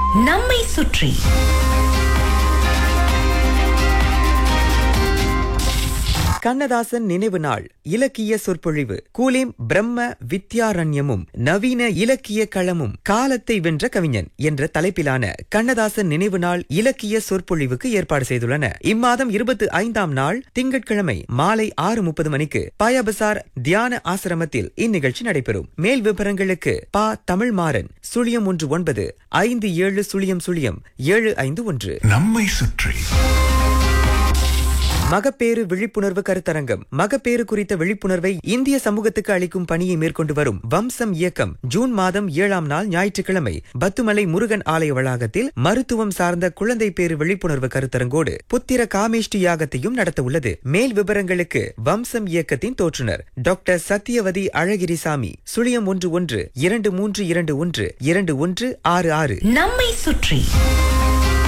நம்மை சுற்றி கண்ணதாசன் நினைவு நாள் இலக்கிய சொற்பொழிவு கூலிம் பிரம்ம வித்யாரண்யமும் நவீன இலக்கிய களமும் காலத்தை வென்ற கவிஞன் என்ற தலைப்பிலான கண்ணதாசன் நினைவு நாள் இலக்கிய சொற்பொழிவுக்கு ஏற்பாடு செய்துள்ளன இம்மாதம் இருபத்தி ஐந்தாம் நாள் திங்கட்கிழமை மாலை ஆறு முப்பது மணிக்கு பாயாபசார் தியான ஆசிரமத்தில் இந்நிகழ்ச்சி நடைபெறும் மேல் விவரங்களுக்கு பா தமிழ்மாறன் சுழியம் ஒன்று ஒன்பது ஐந்து ஏழு சுழியம் சுழியம் ஏழு ஐந்து ஒன்று நம்மை சுற்றி மகப்பேறு விழிப்புணர்வு கருத்தரங்கம் மகப்பேறு குறித்த விழிப்புணர்வை இந்திய சமூகத்துக்கு அளிக்கும் பணியை மேற்கொண்டு வரும் வம்சம் இயக்கம் ஜூன் மாதம் ஏழாம் நாள் ஞாயிற்றுக்கிழமை பத்துமலை முருகன் ஆலய வளாகத்தில் மருத்துவம் சார்ந்த குழந்தை பேறு விழிப்புணர்வு கருத்தரங்கோடு புத்திர காமேஷ்டி யாகத்தையும் நடத்த உள்ளது மேல் விவரங்களுக்கு வம்சம் இயக்கத்தின் தோற்றுனர் டாக்டர் சத்யவதி அழகிரிசாமி சுழியம் ஒன்று ஒன்று இரண்டு மூன்று இரண்டு ஒன்று இரண்டு ஒன்று ஆறு ஆறு நம்மை சுற்றி